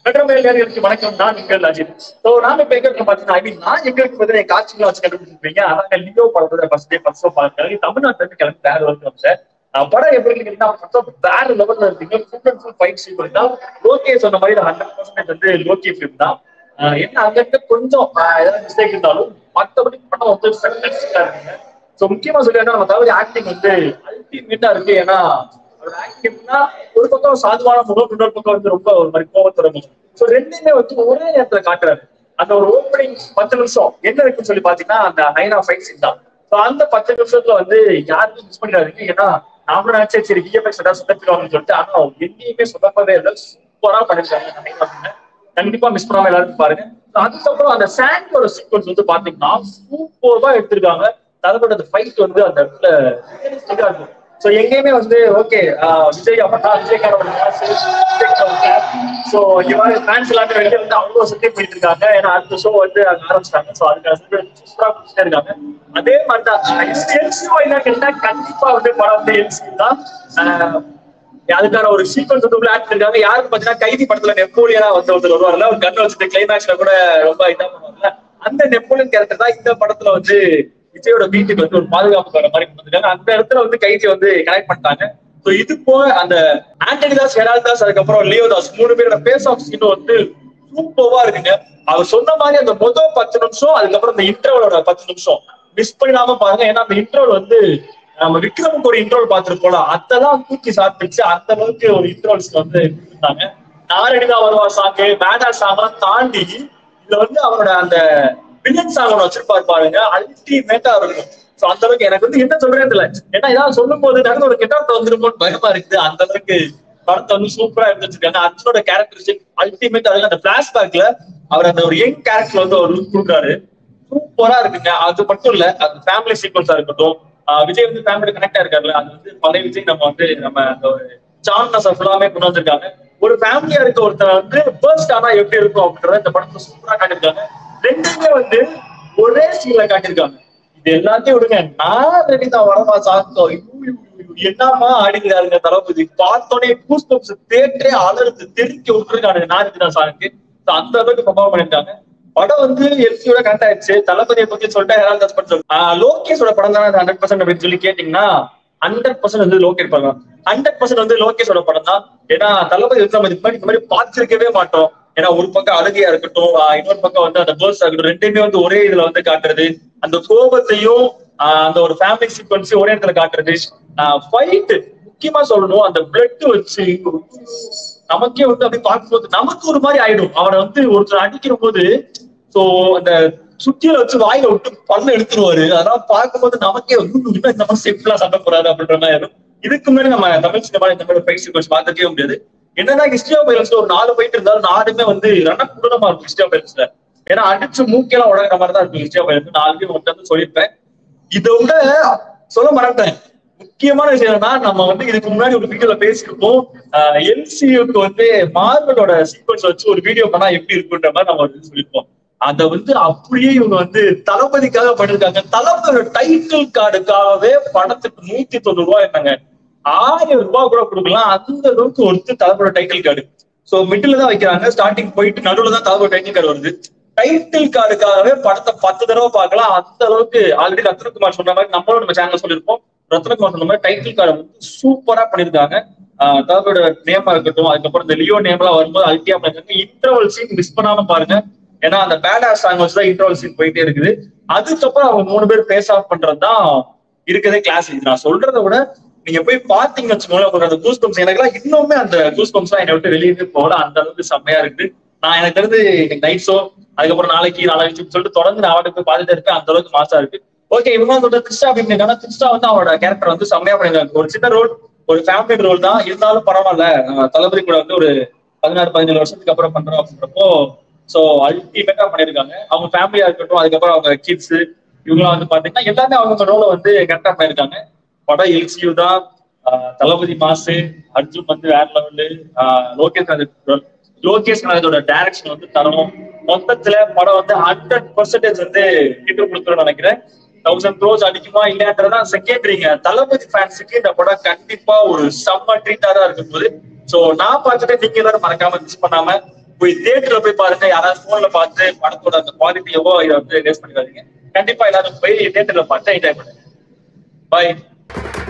நன்றமையிலேருக்கு வணக்கம் நான் உங்கள் அஜித் சோ நாம இப்ப எங்க இருக்கோம் பாத்தீங்கன்னா ஐ மீன் நான் எங்க இருக்கு பதில் காட்சிகளை வச்சு கண்டுபிடிச்சிருப்பீங்க அதான் லியோ படத்தோட ஃபர்ஸ்ட் டே ஃபர்ஸ்ட் ஷோ பாருங்க தமிழ்நாட்டுல இருந்து கிளம்பி வேற வந்து சார் படம் எப்படி இருக்குன்னா மொத்தம் வேற லெவல்ல இருக்கீங்க full and full fight sequel தான் லோகே சொன்ன மாதிரி ஹண்ட்ரட் பர்சன்டேஜ் வந்து லோகே ஃபிலிம் தான் ஆஹ் என்ன அங்க கொஞ்சம் ஆஹ் ஏதாவது மிஸ்டேக் இருந்தாலும் மற்றபடி படம் வந்து ஃபென்டாஸ்டிக்கா இருக்குங்க சோ முக்கியமா சொல்லி நம்ம தவிர ஆக்டிங் வந்து அல்டிமேட்டா இருக்கு ஏன்னா அவர் ஆக்டிங்னா ஒரு பக்கம் சாதுவான முகம் இன்னொரு பக்கம் வந்து ரொம்ப ஒரு மாதிரி கோபத்தோட முகம் சோ ரெண்டுமே வந்து ஒரே நேரத்துல காட்டுறாரு அந்த ஒரு ஓப்பனிங் பத்து நிமிஷம் என்ன இருக்குன்னு சொல்லி பாத்தீங்கன்னா அந்த நைனா ஃபைட் சீன் தான் சோ அந்த பத்து நிமிஷத்துல வந்து யாருக்கும் மிஸ் பண்ணிடாதீங்க ஏன்னா நாமளும் நினைச்சே சரி விஎஃப்எக்ஸ் ஏதாவது சொதப்பிடுவாங்கன்னு சொல்லிட்டு ஆனா எங்கேயுமே சொதப்பவே இல்லை சூப்பரா பண்ணிருக்காங்க நைனா அப்படின்னு கண்டிப்பா மிஸ் பண்ணாம எல்லாரும் பாருங்க அதுக்கப்புறம் அந்த சாண்டோட சீக்வன்ஸ் வந்து பாத்தீங்கன்னா சூப்பர்வா எடுத்திருக்காங்க தளபதி அந்த ஃபைட் வந்து அந்த இடத்துல realistic-ஆ இருக்கும் சோ எங்கேயுமே வந்து ஓகே விஜய் அப்பா விஜய்காரோட சோ இங்க மாதிரி ஃபேன்ஸ் எல்லாமே வெளியே வந்து அவ்வளவு சுத்தி போயிட்டு இருக்காங்க ஏன்னா அடுத்த ஷோ வந்து அங்க ஆரம்பிச்சிட்டாங்க சோ அதுக்கு சூப்பரா பிடிச்சிட்டே இருக்காங்க அதே மாதிரி தான் எல்சிஓ என்ன கேட்டா கண்டிப்பா வந்து படம் வந்து எல்சி தான் ஆஹ் அதுக்கான ஒரு சீக்வன்ஸ் வந்து உள்ள ஆக்ட் இருக்காங்க யாருக்கு பாத்தீங்கன்னா கைதி படத்துல நெப்போலியனா வந்து ஒருத்தர் வருவார்ல ஒரு கண்ணு வச்சுட்டு கிளைமேக்ஸ்ல கூட ரொம்ப இதா பண்ணுவாங்கல்ல அந்த நெப்போலியன் கேரக்டர் தான் இந்த படத்துல வந்து விஜயோட வீட்டுக்கு வந்து ஒரு பாதுகாப்பு வர மாதிரி கொண்டு வந்திருக்காங்க அந்த இடத்துல வந்து கைதி வந்து கனெக்ட் பண்ணிட்டாங்க சோ இது போக அந்த ஆண்டனி தாஸ் ஹெரால் தாஸ் அதுக்கப்புறம் லியோ தாஸ் மூணு பேரோட பேஸ் ஆஃப் சீன் வந்து சூப்பர்வா இருக்குங்க அவர் சொன்ன மாதிரி அந்த முதல் பத்து நிமிஷம் அதுக்கப்புறம் இந்த இன்டர்வலோட பத்து நிமிஷம் மிஸ் பண்ணாம பாருங்க ஏன்னா அந்த இன்டர்வல் வந்து நம்ம விக்ரமுக்கு ஒரு இன்ட்ரோல் பார்த்துருப்போம் அதெல்லாம் தூக்கி சாப்பிட்டுச்சு அந்த அளவுக்கு ஒரு இன்ட்ரோல்ஸ் வந்து கொடுத்தாங்க நாரடிதா வருவா சாங்கு பேடா சாங்லாம் தாண்டி இதுல வந்து அவரோட அந்த வில்லன் சாங் ஒன்று வச்சிருப்பாரு பாருங்க அல்டிமேட்டா இருக்கும் சோ அந்த அளவுக்கு எனக்கு வந்து என்ன சொல்றேன் தெரியல ஏன்னா ஏதாவது சொல்லும் போது நடந்து ஒரு கெட்டாப்ட வந்துருமோன்னு பயமா இருக்குது அந்த அளவுக்கு படத்தை வந்து சூப்பரா எடுத்து வச்சிருக்காங்க அர்ஜுனோட கேரக்டரிஸ்டிக் அல்டிமேட் அதுல அந்த பிளாஷ்பேக்ல அவர் அந்த ஒரு யங் கேரக்டர் வந்து ஒரு லுக் கொடுக்குறாரு சூப்பரா இருக்குங்க அது மட்டும் இல்ல அது ஃபேமிலி சீக்வன்ஸா இருக்கட்டும் ஆஹ் விஜய் வந்து ஃபேமிலி கனெக்டா இருக்காருல்ல அது வந்து பழைய விஜய் நம்ம வந்து நம்ம அந்த ஒரு சான்னஸ் ஃபுல்லாமே கொண்டு வந்திருக்காங்க ஒரு ஃபேமிலியா இருக்க ஒருத்தர் வந்து ஃபர்ஸ்ட் ஆனா எப்படி இருக்கும் அப்படின்றத இந்த படத்துல சூப்பரா காட்டியிருக்காங்க ரெண்டுமே வந்து ஒரே சீன்ல காட்டியிருக்காங்க இது எல்லாத்தையும் விடுங்க நான் ரெடி தான் வரமா சாத்தோம் என்னமா ஆடிக்கிறாருங்க தளபதி பார்த்தோன்னே கூஸ் பம்ப்ஸ் தேட்டரே அலறுது தெருக்கி விட்டுருக்கானுங்க நான் இதுதான் சாருக்கு அந்த அளவுக்கு பர்ஃபார்ம் பண்ணிருக்காங்க படம் வந்து எல்சியோட கனெக்ட் ஆயிடுச்சு தளபதியை பத்தி சொல்லிட்டு ஹெரால் தாஸ் படம் சொல்லு லோகேஷோட படம் தானே ஹண்ட்ரட் பர்சன்ட் அப்படின்னு சொல்லி கேட்டீங்கன்னா ஹண்ட்ரட் பர்சன்ட் வந்து லோகேஷ் படம் ஹண்ட்ரட் பர்சன்ட் வந்து லோகேஷோட படம் தான் ஏன்னா தளபதி வந்து நம்ம இது மாதிரி இந்த மாதிரி பார்த்திருக்கவே மாட்டோம் ஏன்னா ஒரு பக்கம் அழுகையா இருக்கட்டும் ஆஹ் இன்னொரு பக்கம் வந்து அந்த பேர்ஸ் இருக்கட்டும் ரெண்டுமே வந்து ஒரே இதுல வந்து காட்டுறது அந்த கோபத்தையும் ஆஹ் அந்த ஒரு ஃபேமிலி சீக்வன்ஸையும் ஒரே இடத்துல காட்டுறது ஃபைட் முக்கியமா சொல்லணும் அந்த பிளட் வச்சு நமக்கே வந்து அப்படி பார்க்கும்போது நமக்கு ஒரு மாதிரி ஆயிடும் அவனை வந்து ஒருத்தர் அடிக்கிற போது சோ அந்த சுத்தியில வச்சு வாயில விட்டு பல்ல எடுத்துருவாரு அதெல்லாம் பார்க்கும்போது நமக்கே வந்து இன்னும் இந்த மாதிரி சேஃப்லாம் சண்டை போறாரு அப்படின்ற மாதிரி இருக்கும் இதுக்கு முன்னாடி நம்ம தமிழ் சினிமா இந்த மாதிரி ஃபைட் சீக்வன்ஸ் பார்த்துக்கவே முடியாது என்னன்னா ஹிஸ்டரி ஆஃப் பைலன்ஸ்ல ஒரு நாலு ஃபைட் இருந்தாலும் நாலுமே வந்து ரணக்குடமா இருக்கும் ஹிஸ்டரி ஆஃப் பைலன்ஸ்ல ஏன்னா அடிச்சு மூக்கெல்லாம் உடகிற மாதிரி தான் இருக்கும் ஹிஸ்டரி ஆஃப் பைலன்ஸ் நாலு பேர் வந்து சொல்லியிருப்பேன் இதை விட சொல்ல மறந்துட்டேன் முக்கியமான விஷயம் என்னன்னா நம்ம வந்து இதுக்கு முன்னாடி ஒரு வீடியோல பேசியிருப்போம் எல்சியூக்கு வந்து மார்வலோட சீக்வன்ஸ் வச்சு ஒரு வீடியோ பண்ணா எப்படி இருக்குன்ற மாதிரி நம்ம வந்து சொல்லியிருப்போம் அத வந்து அப்படியே இவங்க வந்து தளபதிக்காக பண்ணிருக்காங்க தளபதியோட டைட்டில் கார்டுக்காகவே படத்துக்கு நூத்தி தொண்ணூறு ரூபாய் இருந்தாங்க ஆயிரம் ரூபாய் கூட கொடுக்கலாம் அந்த அளவுக்கு ஒருத்து தளபதியோட டைட்டில் கார்டு சோ மிடில் தான் வைக்கிறாங்க ஸ்டார்டிங் போயிட்டு நடுவுல தான் தளபதி டைட்டில் கார்டு வருது டைட்டில் கார்டுக்காகவே படத்தை பத்து தடவை பார்க்கலாம் அந்த அளவுக்கு ஆல்ரெடி ரத்னகுமார் சொன்ன மாதிரி நம்மளும் நம்ம சேனல் சொல்லியிருப்போம் ரத்னகுமார் சொன்ன மாதிரி டைட்டில் கார்டு வந்து சூப்பரா பண்ணிருக்காங்க தளபதியோட நேமா இருக்கட்டும் அதுக்கப்புறம் இந்த லியோ நேம் எல்லாம் வரும்போது அல்டியா பண்ணிருக்காங்க இன்டர்வல் சீன் மிஸ் பண்ணாம பாருங்க ஏன்னா அந்த பேடா சாங் வச்சு தான் இன்டர்வல் சீன் போயிட்டே இருக்குது அதுக்கப்புறம் அவங்க மூணு பேர் பேஸ் ஆஃப் பண்றதுதான் இருக்கதே கிளாஸ் இது நான் சொல்றதை விட நீங்க போய் பாத்தீங்கன்னு வச்சுக்கோங்களேன் உங்களுக்கு அந்த கூஸ் பம்ப்ஸ் எனக்குலாம் இன்னுமே அந்த கூஸ் பம்ப்ஸ் எல்லாம் என்னை விட்டு வெளியே போகல அந்த அளவுக்கு செம்மையா இருக்கு நான் எனக்கு தெரிஞ்சு இன்னைக்கு நைட் ஷோ அதுக்கப்புறம் நாளைக்கு நாளைக்கு சொல்லிட்டு தொடர்ந்து நான் அவனுக்கு போய் பார்த்துட்டு இருப்பேன் அந்த அளவுக்கு மாசா இருக்கு ஓகே இவங்க சொல்ற கிறிஸ்டா அப்படின்னு கிறிஸ்டா வந்து அவரோட கேரக்டர் வந்து செம்மையா பண்ணிருக்காங்க ஒரு சின்ன ரோல் ஒரு ஃபேமிலி ரோல் தான் இருந்தாலும் பரவாயில்ல நம்ம தளபதி கூட வந்து ஒரு பதினாறு பதினேழு வருஷத்துக்கு அப்புறம் பண்றோம் அப்படின்றப்போ சோ அல்டிமேட்டா பண்ணிருக்காங்க அவங்க ஃபேமிலியா இருக்கட்டும் அதுக்கப்புறம் அவங்க கிட்ஸ் இவங்களாம் வந்து பாத்தீங்கன்னா எல்லாமே அவங்க ரோலை வந்து கரெக்டா பண்ணிருக்காங்க படம் எல்சியூ தான் தளபதி மாசு அர்ஜுன் வந்து வேற லெவலு லோகேஷ் லோகேஷ் கனகத்தோட டைரக்ஷன் வந்து தரணும் மொத்தத்துல படம் வந்து ஹண்ட்ரட் பர்சன்டேஜ் வந்து ஹிட் கொடுத்துரும் நினைக்கிறேன் தௌசண்ட் க்ரோஸ் அடிக்குமா இல்லையான்றதா செகண்டரிங்க தளபதி ஃபேன்ஸுக்கு இந்த படம் கண்டிப்பா ஒரு செம்ம ட்ரீட்டா தான் இருக்கும் போது சோ நான் பார்த்துட்டு நீங்க எல்லாரும் மறக்காம மிஸ் பண்ணாம போய் தியேட்டர்ல போய் பாருங்க யாராவது போன்ல பார்த்து படத்தோட அந்த குவாலிட்டி எவ்வளோ இதை வந்து வேஸ்ட் பண்ணிக்காதீங்க கண்டிப்பா எல்லாரும் போய் தியேட்டர்ல பார்த்து என்ஜாய் பண்ணுங்க பாய்